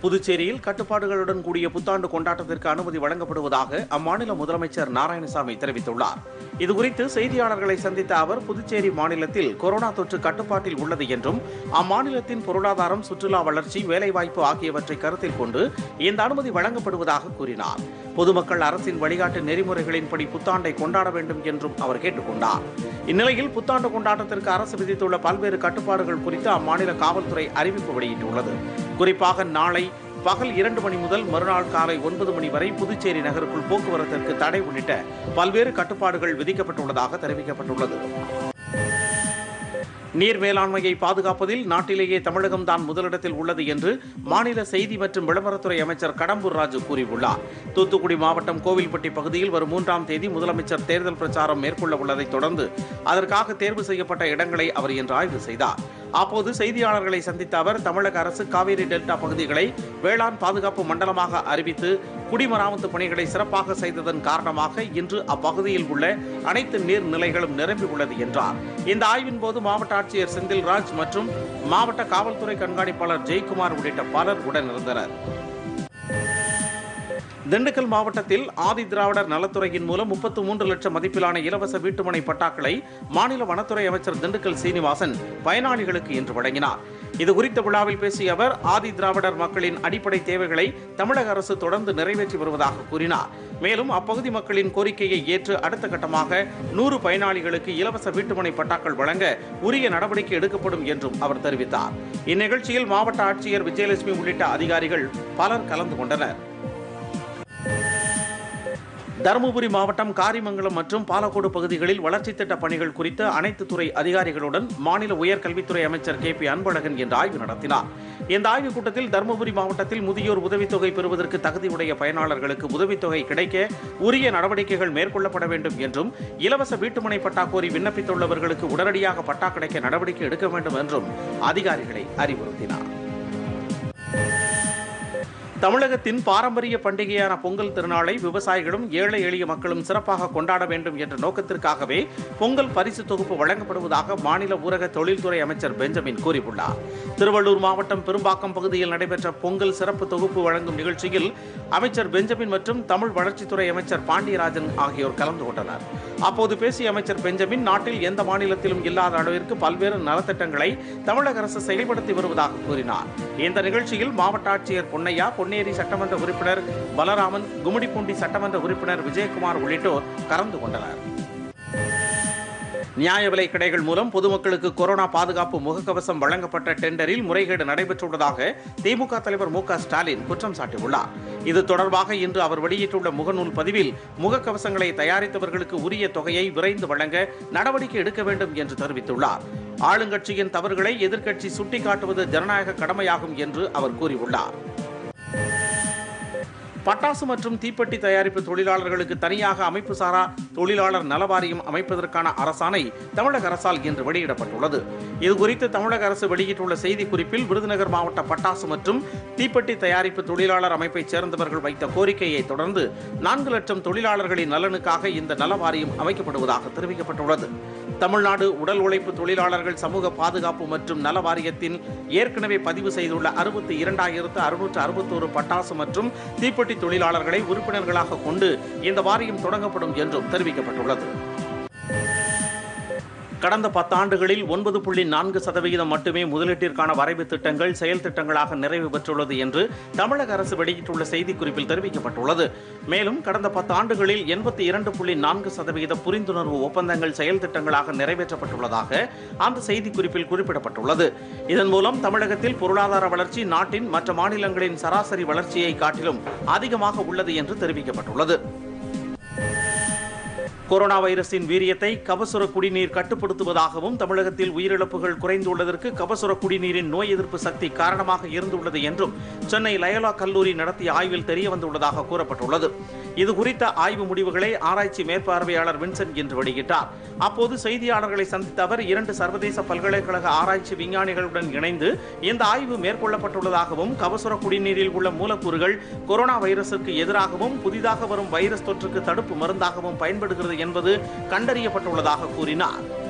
புதுச்சேரியில் கட்டுப்பாடுகளுடன் கூடிய புத்தாண்டு கொண்டாட்டத்திற்கு அனுமதி வழங்கப்படுவதாக அம்மாநில முதலமைச்சர் நாராயணசாமி தெரிவித்துள்ளார் இதுகுறித்து செய்தியாளர்களை சந்தித்த அவர் புதுச்சேரி மாநிலத்தில் கொரோனா தொற்று கட்டுப்பாட்டில் உள்ளது என்றும் அம்மாநிலத்தின் பொருளாதாரம் சுற்றுலா வளர்ச்சி வேலைவாய்ப்பு ஆகியவற்றை கருத்தில் கொண்டு இந்த அனுமதி வழங்கப்படுவதாக கூறினார் பொதுமக்கள் அரசின் வழிகாட்டு நெறிமுறைகளின்படி புத்தாண்டை கொண்டாட வேண்டும் என்றும் அவர் கேட்டுக்கொண்டார் இந்நிலையில் புத்தாண்டு கொண்டாட்டத்திற்கு அரசு விதித்துள்ள பல்வேறு கட்டுப்பாடுகள் குறித்து அம்மாநில காவல்துறை அறிவிப்பு வெளியிட்டுள்ளது குறிப்பாக நாளை பகல் இரண்டு மணி முதல் மறுநாள் காலை ஒன்பது மணி வரை புதுச்சேரி நகருக்குள் போக்குவரத்திற்கு தடை உள்ளிட்ட பல்வேறு கட்டுப்பாடுகள் விதிக்கப்பட்டுள்ளதாக தெரிவிக்கப்பட்டுள்ளது நீர் மேலாண்மையை பாதுகாப்பதில் நாட்டிலேயே தமிழகம் தான் முதலிடத்தில் உள்ளது என்று மாநில செய்தி மற்றும் விளம்பரத்துறை அமைச்சர் கடம்பூர் ராஜு கூறியுள்ளார் தூத்துக்குடி மாவட்டம் கோவில்பட்டி பகுதியில் வரும் மூன்றாம் தேதி முதலமைச்சர் தேர்தல் பிரச்சாரம் மேற்கொள்ள உள்ளதைத் தொடர்ந்து அதற்காக தேர்வு செய்யப்பட்ட இடங்களை அவர் இன்று ஆய்வு செய்தார் அப்போது செய்தியாளர்களை சந்தித்த அவர் தமிழக அரசு காவிரி டெல்டா பகுதிகளை வேளாண் பாதுகாப்பு மண்டலமாக அறிவித்து குடிமராமத்து பணிகளை சிறப்பாக செய்ததன் காரணமாக இன்று அப்பகுதியில் உள்ள அனைத்து நீர்நிலைகளும் நிரம்பி உள்ளது என்றார் இந்த ஆய்வின் போது மாவட்ட ஆட்சியர் செந்தில்ராஜ் மற்றும் மாவட்ட காவல்துறை கண்காணிப்பாளர் ஜெயக்குமார் உள்ளிட்ட பலர் உடனிருந்தனர் திண்டுக்கல் மாவட்டத்தில் ஆதி திராவிடர் நலத்துறையின் மூலம் முப்பத்து மூன்று லட்சம் மதிப்பிலான இலவச வீட்டுமனை பட்டாக்களை மாநில வனத்துறை அமைச்சர் திண்டுக்கல் சீனிவாசன் பயனாளிகளுக்கு இன்று வழங்கினார் இது குறித்த விழாவில் பேசிய அவர் ஆதி திராவிடர் மக்களின் அடிப்படை தேவைகளை தமிழக அரசு தொடர்ந்து நிறைவேற்றி வருவதாக கூறினார் மேலும் அப்பகுதி மக்களின் கோரிக்கையை ஏற்று அடுத்த கட்டமாக நூறு பயனாளிகளுக்கு இலவச வீட்டுமனை பட்டாக்கள் வழங்க உரிய நடவடிக்கை எடுக்கப்படும் என்றும் அவர் தெரிவித்தார் இந்நிகழ்ச்சியில் மாவட்ட ஆட்சியர் விஜயலட்சுமி உள்ளிட்ட அதிகாரிகள் பலர் கலந்து கொண்டனர் தருமபுரி மாவட்டம் காரிமங்கலம் மற்றும் பாலக்கோடு பகுதிகளில் வளர்ச்சித் திட்ட பணிகள் குறித்து அனைத்து துறை அதிகாரிகளுடன் மாநில உயர்கல்வித்துறை அமைச்சர் கே பி அன்பழகன் இன்று ஆய்வு நடத்தினார் இந்த ஆய்வுக் கூட்டத்தில் தருமபுரி மாவட்டத்தில் முதியோர் உதவித்தொகை பெறுவதற்கு தகுதியுடைய பயனாளர்களுக்கு உதவித்தொகை கிடைக்க உரிய நடவடிக்கைகள் மேற்கொள்ளப்பட வேண்டும் என்றும் இலவச வீட்டுமனை பட்டா கோரி விண்ணப்பித்துள்ளவர்களுக்கு உடனடியாக பட்டா கிடைக்க நடவடிக்கை எடுக்க வேண்டும் என்றும் அதிகாரிகளை அறிவுறுத்தினார் தமிழகத்தின் பாரம்பரிய பண்டிகையான பொங்கல் திருநாளை விவசாயிகளும் ஏழை எளிய மக்களும் சிறப்பாக கொண்டாட வேண்டும் என்ற நோக்கத்திற்காகவே பொங்கல் பரிசு தொகுப்பு வழங்கப்படுவதாக மாநில ஊரக தொழில்துறை அமைச்சர் பெஞ்சமின் கூறியுள்ளார் திருவள்ளூர் மாவட்டம் பெரும்பாக்கம் பகுதியில் நடைபெற்ற பொங்கல் சிறப்பு தொகுப்பு வழங்கும் நிகழ்ச்சியில் அமைச்சர் பெஞ்சமின் மற்றும் தமிழ் வளர்ச்சித்துறை அமைச்சர் பாண்டியராஜன் ஆகியோர் கலந்து கொண்டனர் அப்போது பேசிய அமைச்சர் பெஞ்சமின் நாட்டில் எந்த மாநிலத்திலும் இல்லாத அளவிற்கு பல்வேறு நலத்திட்டங்களை தமிழக அரசு செயல்படுத்தி வருவதாக கூறினார் இந்த நிகழ்ச்சியில் மாவட்ட ஆட்சியர் பொன்னையா பொன்னேரி சட்டமன்ற உறுப்பினர் பலராமன் கும்மிடிப்பூண்டி சட்டமன்ற உறுப்பினர் விஜயகுமார் உள்ளிட்டோர் கலந்து கொண்டனர் நியாய விலை கடைகள் மூலம் பொதுமக்களுக்கு கொரோனா பாதுகாப்பு முகக்கவசம் வழங்கப்பட்ட டெண்டரில் முறைகேடு நடைபெற்றுள்ளதாக திமுக தலைவர் மு க ஸ்டாலின் குற்றம் சாட்டியுள்ளார் இது தொடர்பாக இன்று அவர் வெளியிட்டுள்ள முகநூல் பதிவில் முகக்கவசங்களை தயாரித்தவர்களுக்கு உரிய தொகையை விரைந்து வழங்க நடவடிக்கை எடுக்க வேண்டும் என்று தெரிவித்துள்ளார் ஆளுங்கட்சியின் தவறுகளை எதிர்க்கட்சி சுட்டிக்காட்டுவது ஜனநாயக கடமையாகும் என்று அவர் கூறியுள்ளார் பட்டாசு மற்றும் தீப்பெட்டி தயாரிப்பு தொழிலாளர்களுக்கு தனியாக அமைப்பு சாரா தொழிலாளர் நலவாரியம் அமைப்பதற்கான அரசாணை தமிழக அரசால் இன்று வெளியிடப்பட்டுள்ளது இதுகுறித்து தமிழக அரசு வெளியிட்டுள்ள செய்திக்குறிப்பில் விருதுநகர் மாவட்ட பட்டாசு மற்றும் தீப்பெட்டி தயாரிப்பு தொழிலாளர் அமைப்பைச் சேர்ந்தவர்கள் வைத்த கோரிக்கையை தொடர்ந்து நான்கு லட்சம் தொழிலாளர்களின் நலனுக்காக இந்த நலவாரியம் அமைக்கப்படுவதாக தெரிவிக்கப்பட்டுள்ளது தமிழ்நாடு உடல் உழைப்பு தொழிலாளர்கள் சமூக பாதுகாப்பு மற்றும் நல வாரியத்தின் ஏற்கனவே பதிவு செய்துள்ள அறுபத்தி இரண்டாயிரத்து அறுநூற்று அறுபத்தோரு பட்டாசு மற்றும் தீப்பெட்டி தொழிலாளர்களை உறுப்பினர்களாக கொண்டு இந்த வாரியம் தொடங்கப்படும் என்றும் தெரிவிக்கப்பட்டுள்ளது கடந்த பத்தாண்டுகளில் ஒன்பது புள்ளி நான்கு சதவிகிதம் மட்டுமே முதலீட்டிற்கான வரைவு திட்டங்கள் செயல் திட்டங்களாக நிறைவு பெற்றுள்ளது என்று தமிழக அரசு வெளியிட்டுள்ள செய்திக்குறிப்பில் தெரிவிக்கப்பட்டுள்ளது மேலும் கடந்த பத்தாண்டுகளில் எண்பத்தி இரண்டு புள்ளி நான்கு சதவிகித புரிந்துணர்வு ஒப்பந்தங்கள் செயல் திட்டங்களாக நிறைவேற்றப்பட்டுள்ளதாக அந்த செய்திக்குறிப்பில் குறிப்பிடப்பட்டுள்ளது இதன் மூலம் தமிழகத்தில் பொருளாதார வளர்ச்சி நாட்டின் மற்ற மாநிலங்களின் சராசரி வளர்ச்சியை காட்டிலும் அதிகமாக உள்ளது என்று தெரிவிக்கப்பட்டுள்ளது கொரோனா வைரஸின் வீரியத்தை கபசுர குடிநீர் கட்டுப்படுத்துவதாகவும் தமிழகத்தில் உயிரிழப்புகள் குறைந்துள்ளதற்கு கபசுர குடிநீரின் நோய் எதிர்ப்பு சக்தி காரணமாக இருந்துள்ளது என்றும் சென்னை லயோலா கல்லூரி நடத்திய ஆய்வில் தெரிய வந்துள்ளதாக கூறப்பட்டுள்ளது இது குறித்த ஆய்வு முடிவுகளை ஆராய்ச்சி மேற்பார்வையாளர் வின்சென்ட் இன்று வெளியிட்டார் அப்போது செய்தியாளர்களை சந்தித்த அவர் இரண்டு சர்வதேச பல்கலைக்கழக ஆராய்ச்சி விஞ்ஞானிகளுடன் இணைந்து இந்த ஆய்வு மேற்கொள்ளப்பட்டுள்ளதாகவும் கபசுர குடிநீரில் உள்ள மூலக்கூறுகள் கொரோனா வைரசுக்கு எதிராகவும் புதிதாக வரும் வைரஸ் தொற்றுக்கு தடுப்பு மருந்தாகவும் பயன்படுகிறது என்பது கண்டறியப்பட்டுள்ளதாக கூறினார்